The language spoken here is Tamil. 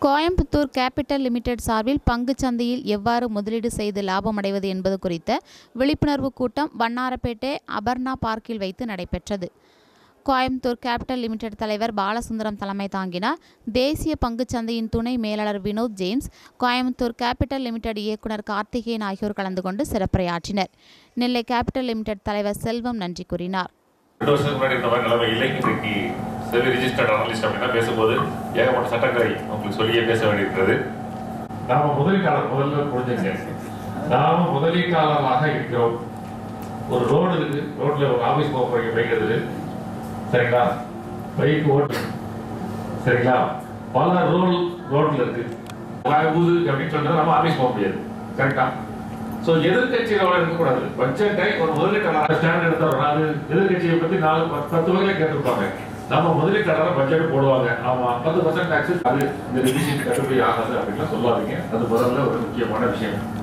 கோயம்புத்தூர் கேபிட்டல் லிமிடெட் சார்பில் பங்குச் சந்தையில் எவ்வாறு முதலீடு செய்து லாபம் அடைவது என்பது குறித்த விழிப்புணர்வு கூட்டம் வண்ணாரப்பேட்டை அபர்ணா பார்க்கில் வைத்து நடைபெற்றது கோயம்புத்தூர் கேபிட்டல் லிமிடெட் தலைவர் பாலசுந்தரம் தலைமை தாங்கினார் தேசிய பங்குச் சந்தையின் துணை மேலாளர் Vinod James Coimbatore capital limited இயக்குனர் கார்த்திகேயன் ஆகியோர் கலந்து கொண்டு சிறப்புரையாற்றினர் நெல்லை கேபிட்டல் லிமிடெட் தலைவர் செல்வம் நன்றி கூறினார் ரெண்டு வருஷத்துக்கு முன்னாடி இந்த மாதிரி நிலைமை இல்லை இன்றைக்கு செவி ரிஜிஸ்டர்ட் அனலிஸ்ட் அப்படின்னா பேசும்போது ஏகப்பட்ட சட்டங்களை உங்களுக்கு சொல்லியே பேச வேண்டியிருக்கிறது நாம முதலீட்டாளர் முதல்ல புரிஞ்சுங்க நாம முதலீட்டாளர்களாக இருக்கிறோம் ஒரு ரோடு இருக்கு ரோட்ல ஒரு ஆபீஸ் போக போறீங்க பைக் எடுத்துட்டு சரிங்களா பைக் ஓட்டு சரிங்களா பல ரோல் ரோட்ல இருக்கு ஊது அப்படின்னு சொன்னா நம்ம ஆபீஸ் போக முடியாது கரெக்டா சோ எதிர்கட்சிகளோட இருக்கக்கூடாது பட்ஜெட்டை ஒரு முதலீட்டாளர் ஸ்டாண்ட் எடுத்துறோம் அது எதிர்கட்சியை பத்தி நாலு பத்து- பத்து வகையில கேட்டிருப்பாங்க நம்ம முதலீட்டாளர் பட்ஜெட் போடுவாங்க ஆமா பத்து பர்சன்ட் டாக்ஸ் அது இந்த ரிவிஷன் கட்டுப்படி ஆகாது அப்படின்லாம் சொல்லாதீங்க அது முதல்ல ஒரு முக்கியமான விஷயம்